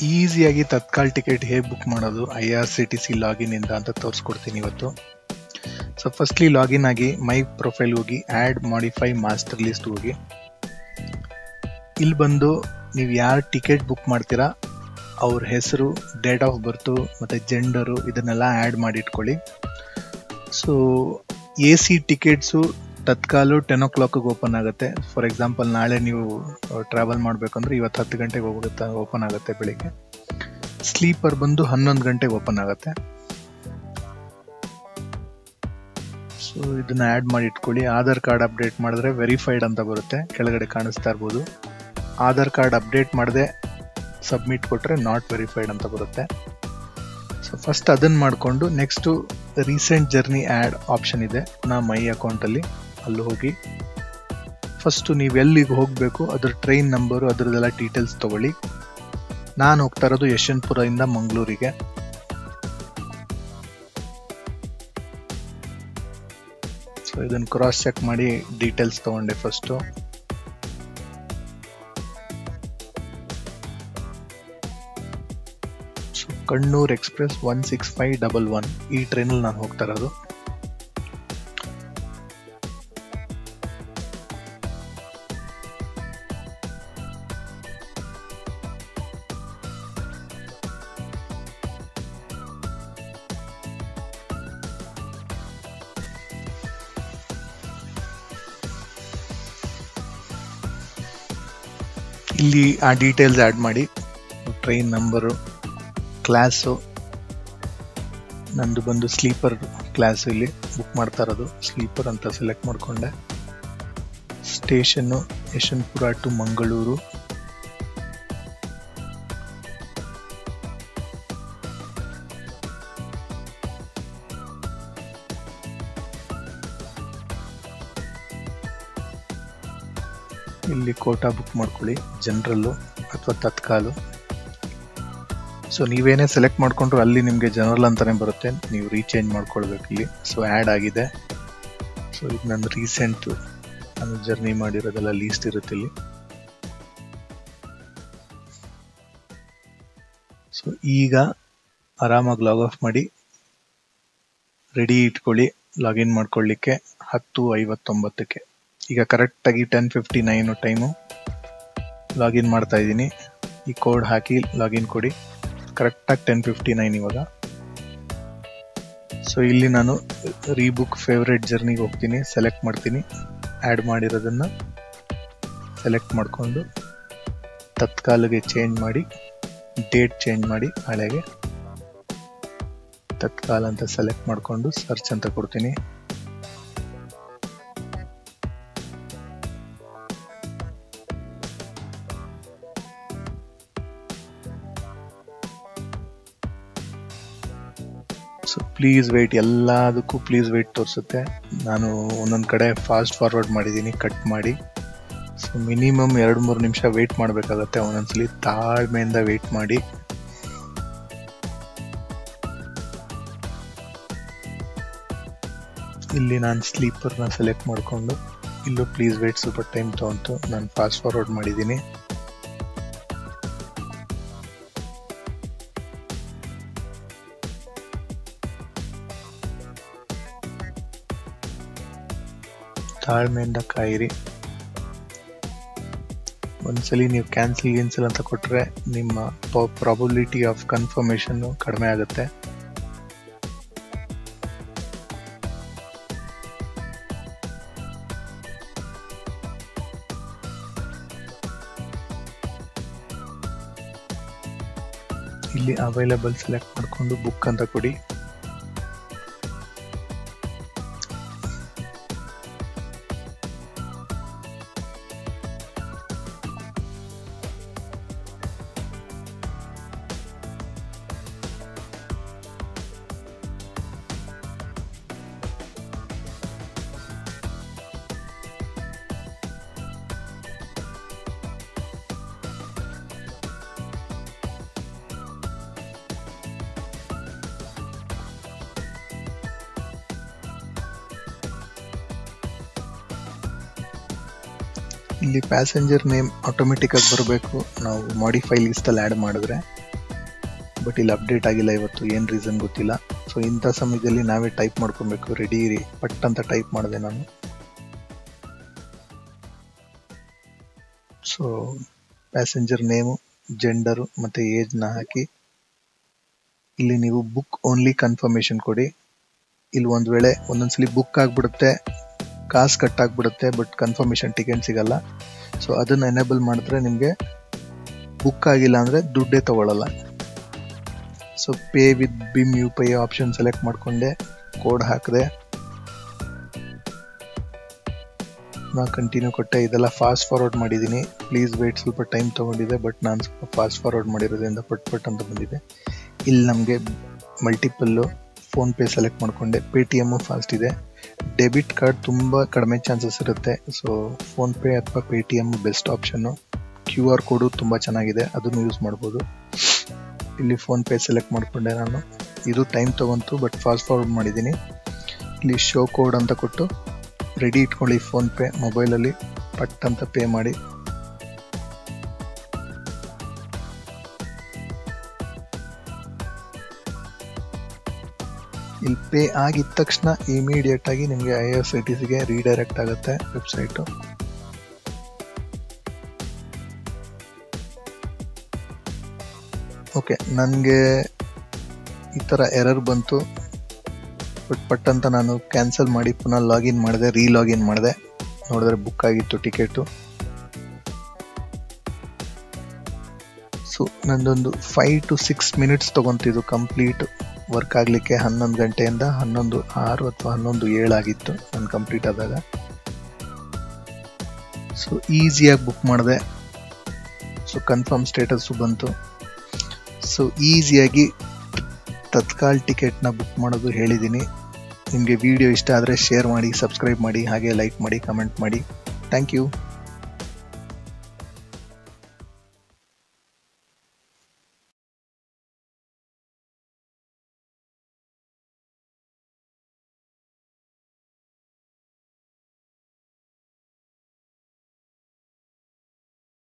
ಈಸಿಯಾಗಿ ತತ್ಕಾಲ್ ಟಿಕೆಟ್ ಹೇಗೆ ಬುಕ್ ಮಾಡೋದು I R C T C login ಇಂದ ಅಂತ ತೋರಿಸ್ಕೊಡ್ತೀನಿ ಇವತ್ತು ಸೊ ಫಸ್ಟ್ಲಿ ಲಾಗಿನ್ ಆಗಿ ಮೈ ಪ್ರೊಫೈಲ್ ಹೋಗಿ ಆ್ಯಡ್ ಮಾಡಿಫೈ ಮಾಸ್ಟರ್ ಲಿಸ್ಟ್ ಹೋಗಿ ಇಲ್ಲಿ ಬಂದು ನೀವು ಯಾರು ಟಿಕೆಟ್ ಬುಕ್ ಮಾಡ್ತೀರಾ ಅವ್ರ ಹೆಸರು ಡೇಟ್ ಆಫ್ ಬರ್ತು ಮತ್ತು ಜೆಂಡರು ಇದನ್ನೆಲ್ಲ ಆ್ಯಡ್ ಮಾಡಿ ಇಟ್ಕೊಳ್ಳಿ so A C tickets Tatkal ten ಓ ಕ್ಲಾಕಿಗೆ ಓಪನ್ ಆಗುತ್ತೆ ಫಾರ್ ಎಕ್ಸಾಂಪಲ್ ನಾಳೆ ನೀವು ಟ್ರಾವೆಲ್ ಮಾಡಬೇಕಂದ್ರೆ ಇವತ್ತು ಹತ್ತು ಗಂಟೆಗೆ ಹೋಗುತ್ತೆ ಓಪನ್ ಆಗುತ್ತೆ ಬೆಳಿಗ್ಗೆ ಸ್ಲೀಪರ್ ಬಂದು ಹನ್ನೊಂದು ಗಂಟೆಗೆ ಓಪನ್ ಆಗುತ್ತೆ ಸೊ ಇದನ್ನ ಆ್ಯಡ್ ಮಾಡಿ ಇಟ್ಕೊಳ್ಳಿ ಆಧಾರ್ ಕಾರ್ಡ್ ಅಪ್ಡೇಟ್ ಮಾಡಿದ್ರೆ ವೆರಿಫೈಡ್ ಅಂತ ಬರುತ್ತೆ ಕೆಳಗಡೆ ಕಾಣಿಸ್ತಾ ಇರ್ಬೋದು ಆಧಾರ್ ಕಾರ್ಡ್ ಅಪ್ಡೇಟ್ ಮಾಡದೆ ಸಬ್ಮಿಟ್ ಕೊಟ್ಟರೆ ನಾಟ್ ವೆರಿಫೈಡ್ ಅಂತ ಬರುತ್ತೆ ಸೊ ಫಸ್ಟ್ ಅದನ್ನು ಮಾಡಿಕೊಂಡು next recent journey add option ಇದೆ ನಾ ಮೈ ಅಕೌಂಟಲ್ಲಿ ಅಲ್ಲಿ ಹೋಗಿ ಫಸ್ಟು ನೀವು ಎಲ್ಲಿಗೆ ಹೋಗಬೇಕು ಅದ್ರ ಟ್ರೈನ್ ನಂಬರು ಅದರದೆಲ್ಲ ಡೀಟೇಲ್ಸ್ ತಗೊಳ್ಳಿ ನಾನು ಹೋಗ್ತಾ ಇರೋದು ಯಶವಂತಪುರದಿಂದ ಮಂಗಳೂರಿಗೆ ಸೊ ಇದನ್ನು ಕ್ರಾಸ್ ಚೆಕ್ ಮಾಡಿ ಡೀಟೇಲ್ಸ್ ತಗೊಂಡೆ first so Kannur express one six five double one ಈ ಟ್ರೈನಲ್ಲಿ ನಾನು ಹೋಗ್ತಾ ಇರೋದು ಇಲ್ಲಿ ಆ ಡೀಟೇಲ್ಸ್ ಆ್ಯಡ್ ಮಾಡಿ ಟ್ರೈನ್ ನಂಬರು ಕ್ಲಾಸು ನಂದು ಬಂದು ಸ್ಲೀಪರ್ ಕ್ಲಾಸ್ ಇಲ್ಲಿ ಬುಕ್ ಮಾಡ್ತಾ ಇರೋದು ಸ್ಲೀಪರ್ ಅಂತ ಸೆಲೆಕ್ಟ್ ಮಾಡಿಕೊಂಡೆ ಸ್ಟೇಷನ್ನು ಯಶವಂತಪುರ ಟು ಮಂಗಳೂರು ಇಲ್ಲಿ ಕೋಟಾ ಬುಕ್ ಮಾಡ್ಕೊಳ್ಳಿ ಜನರಲ್ಲು ಅಥವಾ ತತ್ಕಾಲು ಸೊ ನೀವೇನೇ ಸೆಲೆಕ್ಟ್ ಮಾಡ್ಕೊಂಡ್ರು ಅಲ್ಲಿ ನಿಮಗೆ ಜನರಲ್ ಅಂತಾನೆ ಬರುತ್ತೆ ನೀವು ರೀಚೇಂಜ್ ಮಾಡ್ಕೊಳ್ಬೇಕು ಇಲ್ಲಿ ಸೊ ಆ್ಯಡ್ ಆಗಿದೆ ಸೊ ಇದು ನನ್ನ ರೀಸೆಂಟ್ ನಾನು ಜರ್ನಿ ಮಾಡಿರೋದೆಲ್ಲ ಲೀಸ್ಟ್ ಇರುತ್ತೆ ಇಲ್ಲಿ ಸೊ ಈಗ ಆರಾಮಾಗಿ ಲಾಗ್ ಆಫ್ ಮಾಡಿ ರೆಡಿ ಇಟ್ಕೊಳ್ಳಿ ಲಾಗಿನ್ ಮಾಡ್ಕೊಳ್ಳಿಕ್ಕೆ ಹತ್ತು ಐವತ್ತೊಂಬತ್ತಕ್ಕೆ ಈಗ ಕರೆಕ್ಟಾಗಿ ten fifty nine time login ಮಾಡ್ತಾ ಇದ್ದೀನಿ ಈ ಕೋಡ್ ಹಾಕಿ ಲಾಗಿನ್ ಕೊಡಿ ಕರೆಕ್ಟಾಗಿ ಟೆನ್ ಫಿಫ್ಟಿ ನೈನ್ ಇವಾಗ ಸೊ ಇಲ್ಲಿ ನಾನು ರೀಬುಕ್ ಫೇವ್ರೆಟ್ ಜರ್ನಿಗೆ ಹೋಗ್ತೀನಿ ಸೆಲೆಕ್ಟ್ ಮಾಡ್ತೀನಿ ಆ್ಯಡ್ ಮಾಡಿರೋದನ್ನು ಸೆಲೆಕ್ಟ್ ಮಾಡಿಕೊಂಡು ತತ್ಕಾಲಿಗೆ ಚೇಂಜ್ ಮಾಡಿ ಡೇಟ್ ಚೇಂಜ್ ಮಾಡಿ ಹಳೆಗೆ ತತ್ಕಾಲ್ ಅಂತ ಸೆಲೆಕ್ಟ್ ಮಾಡಿಕೊಂಡು ಸರ್ಚ್ ಅಂತ ಕೊಡ್ತೀನಿ ಸೊ ಪ್ಲೀಸ್ ವೆಯ್ಟ್ ಎಲ್ಲದಕ್ಕೂ ಪ್ಲೀಸ್ ವೆಯ್ಟ್ ತೋರಿಸುತ್ತೆ ನಾನು ಒಂದೊಂದು ಕಡೆ ಫಾಸ್ಟ್ ಫಾರ್ವರ್ಡ್ ಮಾಡಿದ್ದೀನಿ ಕಟ್ ಮಾಡಿ ಸೊ ಮಿನಿಮಮ್ ಎರಡು ಮೂರು ನಿಮಿಷ ವೆಯ್ಟ್ ಮಾಡಬೇಕಾಗತ್ತೆ ಒಂದೊಂದ್ಸಲಿ ತಾಳ್ಮೆಯಿಂದ ವೆಯ್ಟ್ ಮಾಡಿ ಇಲ್ಲಿ ನಾನು ಸ್ಲೀಪರ್ನ ಸೆಲೆಕ್ಟ್ ಮಾಡಿಕೊಂಡು ಇಲ್ಲೂ ಪ್ಲೀಸ್ ವೆಯ್ಟ್ ಸ್ವಲ್ಪ ಟೈಮ್ ತೊಗೊಂತು ನಾನು ಫಾಸ್ಟ್ ಫಾರ್ವರ್ಡ್ ಮಾಡಿದ್ದೀನಿ ತಾಳ್ಮೆಯಿಂದ ಕಾಯಿರಿ ಒಂದ್ಸಲಿ ನೀವು ಕ್ಯಾನ್ಸಲ್ ಗಿನ್ಸಲ್ ಅಂತ ಕೊಟ್ಟರೆ ನಿಮ್ಮ ಪ್ರಾಬಬಿಲಿಟಿ ಆಫ್ ಕನ್ಫರ್ಮೇಷನ್ ಕಡಿಮೆ ಆಗುತ್ತೆ ಇಲ್ಲಿ ಅವೈಲಬಲ್ ಸೆಲೆಕ್ಟ್ ಮಾಡಿಕೊಂಡು ಬುಕ್ ಅಂತ ಕೊಡಿ ಇಲ್ಲಿ ಪ್ಯಾಸೆಂಜರ್ ನೇಮ್ ಆಟೋಮೆಟಿಕ್ ಆಗಿ ಬರಬೇಕು ನಾವು ಮಾಡಿಫೈ ಲಿಸ್ಟಲ್ಲಿ ಆ್ಯಡ್ ಮಾಡಿದ್ರೆ ಬಟ್ ಇಲ್ಲಿ ಅಪ್ಡೇಟ್ ಆಗಿಲ್ಲ ಇವತ್ತು ಏನು ರೀಸನ್ ಗೊತ್ತಿಲ್ಲ ಸೊ ಇಂಥ ಸಮಯದಲ್ಲಿ ನಾವೇ ಟೈಪ್ ಮಾಡ್ಕೊಬೇಕು ರೆಡಿ ಇರಿ ಪಟ್ ಅಂತ ಟೈಪ್ ಮಾಡಿದೆ ನಾನು ಸೊ ಪ್ಯಾಸೆಂಜರ್ ನೇಮು ಜೆಂಡರು ಮತ್ತು ಏಜ್ನ ಹಾಕಿ ಇಲ್ಲಿ ನೀವು ಬುಕ್ ಓನ್ಲಿ ಕನ್ಫರ್ಮೇಶನ್ ಕೊಡಿ ಇಲ್ಲಿ ಒಂದು ವೇಳೆ ಒಂದೊಂದ್ಸಲಿ ಬುಕ್ ಆಗಿಬಿಡುತ್ತೆ ಕಾಸು ಕಟ್ ಆಗಿಬಿಡುತ್ತೆ ಬಟ್ ಕನ್ಫರ್ಮೇಶನ್ ಟಿಕೆಟ್ ಸಿಗಲ್ಲ ಸೊ ಅದನ್ನು ಎನೇಬಲ್ ಮಾಡಿದ್ರೆ ನಿಮಗೆ ಬುಕ್ ಆಗಿಲ್ಲ ಅಂದರೆ ದುಡ್ಡೇ ತಗೊಳ್ಳಲ್ಲ so pay with BHIM U P I option select ಮಾಡಿಕೊಂಡೆ ಕೋಡ್ ಹಾಕಿದೆ ನಾ ಕಂಟಿನ್ಯೂ ಕೊಟ್ಟೆ ಇದೆಲ್ಲ ಫಾಸ್ಟ್ ಫಾರ್ವರ್ಡ್ ಮಾಡಿದ್ದೀನಿ ಪ್ಲೀಸ್ ವೇಟ್ ಸ್ವಲ್ಪ ಟೈಮ್ ತೊಗೊಂಡಿದೆ ಬಟ್ ನಾನು ಸ್ವಲ್ಪ ಫಾಸ್ಟ್ ಫಾರ್ವರ್ಡ್ ಮಾಡಿರೋದ್ರಿಂದ ಪಟ್ ಪಟ್ ಅಂತ ಬಂದಿದೆ ಇಲ್ಲಿ ನಮಗೆ ಮಲ್ಟಿಪಲ್ಲು ಫೋನ್ಪೇ ಸೆಲೆಕ್ಟ್ ಮಾಡಿಕೊಂಡೆ ಪೇ ಟಿ ಎಮ್ಮು ಫಾಸ್ಟ್ ಇದೆ ಡೆಬಿಟ್ ಕಾರ್ಡ್ ತುಂಬ ಕಡಿಮೆ ಚಾನ್ಸಸ್ ಇರುತ್ತೆ ಸೊ ಫೋನ್ಪೇ ಅಥವಾ Paytm best option Q R code ತುಂಬ ಚೆನ್ನಾಗಿದೆ ಅದನ್ನು ಯೂಸ್ ಮಾಡ್ಬೋದು ಇಲ್ಲಿ ಫೋನ್ಪೇ ಸೆಲೆಕ್ಟ್ ಮಾಡಿಕೊಂಡೆ ನಾನು ಇದು ಟೈಮ್ ತೊಗೊಂತು ಬಟ್ ಫಾಸ್ಟ್ ಫಾರ್ವರ್ಡ್ ಮಾಡಿದ್ದೀನಿ ಇಲ್ಲಿ ಶೋ ಕೋಡ್ ಅಂತ ಕೊಟ್ಟು ರೆಡಿ ಇಟ್ಕೊಳ್ಳಿ ಫೋನ್ಪೇ ಮೊಬೈಲಲ್ಲಿ ಪಟ್ ಅಂತ ಪೇ ಮಾಡಿ ಇಲ್ಲಿ ಪೇ ಆಗಿದ ತಕ್ಷಣ ಇಮಿಡಿಯೇಟ್ ಆಗಿ ನಿಮಗೆ ಐ ಎಫ್ ಸಿ ಟಿ ಸಿಗೆ ರೀಡೈರೆಕ್ಟ್ ಆಗುತ್ತೆ ವೆಬ್ಸೈಟು ಓಕೆ ನನಗೆ ಈ ಥರ ಎರರ್ ಬಂತು ಬಟ್ ಪಟ್ ಅಂತ ನಾನು ಕ್ಯಾನ್ಸಲ್ ಮಾಡಿ ಪುನಃ ಲಾಗಿನ್ ಮಾಡಿದೆ ರೀ ಲಾಗಿನ್ ಮಾಡಿದೆ ನೋಡಿದ್ರೆ ಬುಕ್ ಆಗಿತ್ತು ಟಿಕೆಟು ಸೊ ನಂದೊಂದು ಫೈವ್ ಟು ಸಿಕ್ಸ್ ಮಿನಿಟ್ಸ್ ತೊಗೊಂತಿದ್ದು ಕಂಪ್ಲೀಟ್ ವರ್ಕ್ ಆಗಲಿಕ್ಕೆ ಹನ್ನೊಂದು ಗಂಟೆಯಿಂದ ಹನ್ನೊಂದು ಆರು ಅಥವಾ ಹನ್ನೊಂದು ಏಳಾಗಿತ್ತು ನಾನು ಕಂಪ್ಲೀಟ್ ಆದಾಗ ಸೊ ಈಸಿಯಾಗಿ ಬುಕ್ ಮಾಡಿದೆ ಸೊ ಕನ್ಫರ್ಮ್ ಸ್ಟೇಟಸ್ಸು ಬಂತು ಸೊ ಈಸಿಯಾಗಿ ತತ್ಕಾಲ್ ಟಿಕೆಟ್ನ ಬುಕ್ ಮಾಡೋದು ಹೇಳಿದ್ದೀನಿ ನಿಮಗೆ ವಿಡಿಯೋ ಇಷ್ಟ ಆದರೆ ಶೇರ್ ಮಾಡಿ ಸಬ್ಸ್ಕ್ರೈಬ್ ಮಾಡಿ ಹಾಗೆ ಲೈಕ್ ಮಾಡಿ ಕಮೆಂಟ್ ಮಾಡಿ ಥ್ಯಾಂಕ್ ಯು